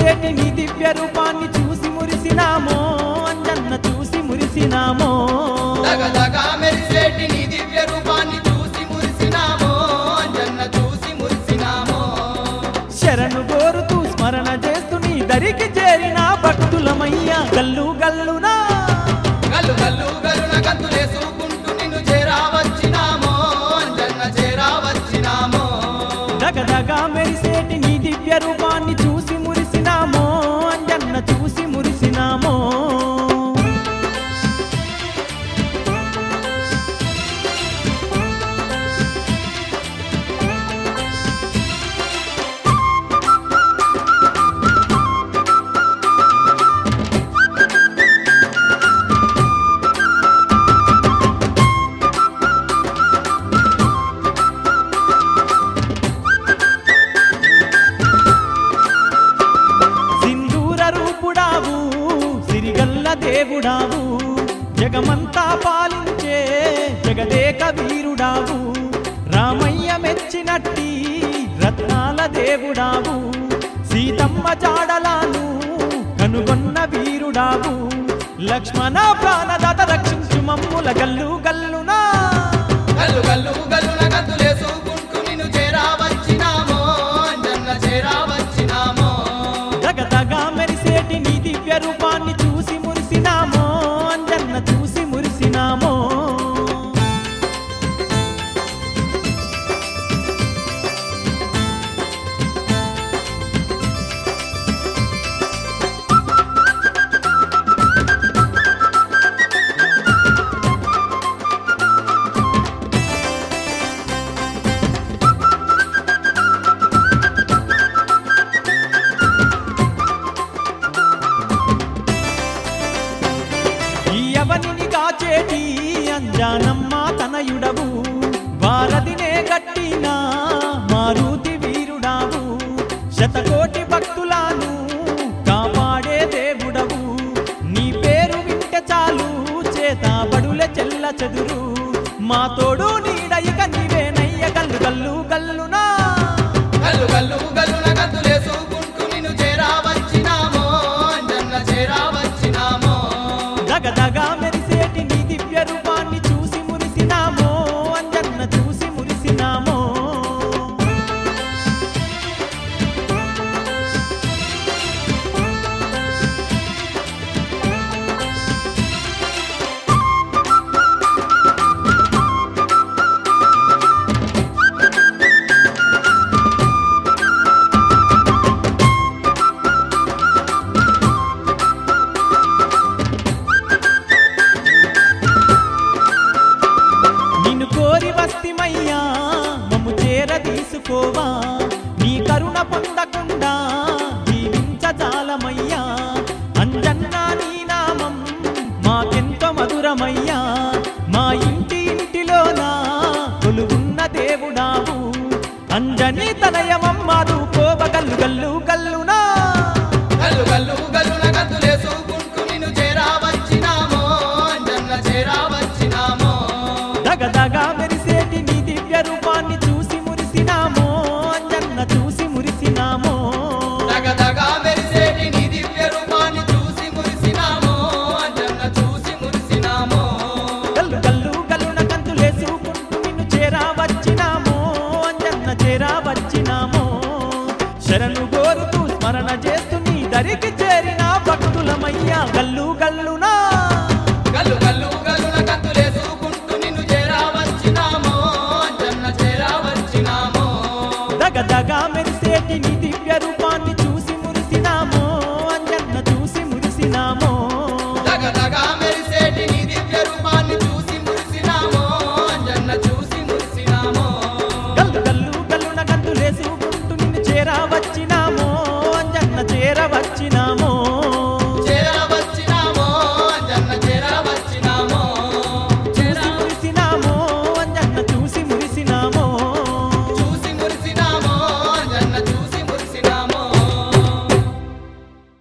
మెరిసేటి నీ దివ్య రూపాన్ని చూసి మురిసినామో అంజన్న చూసి మురిసినామో దగదగా మెరిసేటి నీ దివ్య రూపాన్ని చూసి మురిసినామో జన్న చూసి మురిసినామో శరణు కోరుతూ స్మరణ చేస్తూ నీ దరికి చేరిన భక్తులమయ్యా గల్లు గల్లునా గల్లు గల్లు గల్లున గంతులేసుకుంటూ నిన్ను చేరావచ్చినామో జన్న చేరావచ్చినామో దగదగా మెరిసేటి నీ దివ్య రూపాన్ని చూసి మురిసినామో అంజన్న చూసి మురిసినామో సింధూర రూపుడావు సిరిగల్ల దేవుడావు జగమంతా పాలించే జగదేక వీరుడావు రామయ్య మెచ్చినట్టి రత్నాల దేవుడావు సీతమ్మ జాడలాను కనుగొన్న వీరుడావు లక్ష్మణ ప్రాణదాత రక్షించు మమ్ముల గల్లు గల్లునా గల్లు గల్లు గల్లున గంతులేసుకుంటూ నిన్ను చేరావచ్చినామో జన్న చేరావచ్చినామో దగదగా మెరిసేటి నీ దివ్య రూపాన్ని చూసి మురిసినామో అంజన్న చూసి మురిసినామో ఈ అవనిని కాచేటి అంజానమ్మ తనయుడవు వారధినే గట్టిన మారుతి వీరుడావు శతకోటి భక్తులను కాపాడే దేవుడవు నీ పేరు వింటే చాలు చేత బడుల చెల్ల చెదురు మా తోడు నీడయిక నీవేనయ్య గల్లు గల్లు గల్లునా గల్లు గల్లు గల్లున గంతులేసుకుంటూ నిన్ను చేరావచ్చినామో జన్న చేరావచ్చినామో దగదగా మెరిసేటి నీ దివ్య రూపాన్ని చూసి మురిసినామో అంజన్న చూసి మురిసినామో నిన్ను కోరి వస్తిమయ్యా మమ్ము చేర తీసుకోవా నీ కరుణ పొందకుండా జీవించజాలమయ్యా అంజన్న నీ నామం మాకెంతో మధురమయ్యా మా ఇంటి ఇంటిలోన కొలువున్న దేవుడావు అంజని తనయమమ్మాదు కోవగల్లు గల్లు గల్లునా గల్లు గల్లు గల్లున గంతులేసుకుంటూ నిన్ను చేరావచ్చినామో జన్న చేరావచ్చినామో దగదగా మెరిసేటి నీ దివ్య రూపాన్ని చూసి మురిసినామో అంజన్న చూసి మురిసినామో దగదగా మెరిసేటి నీ దివ్య రూపాన్ని చూసి మురిసినామో జన్న చూసి మురిసినామో గల్లు గల్లు గల్లున కంతులేసుకుంటూ నిన్ను చేరా వచ్చినామో అంజన్న చేరా వచ్చినామో శరణు కోరుతూ స్మరణ చేస్తూ నీ దరికి చేరిన భక్తులమయ్యా గల్లు గల్లున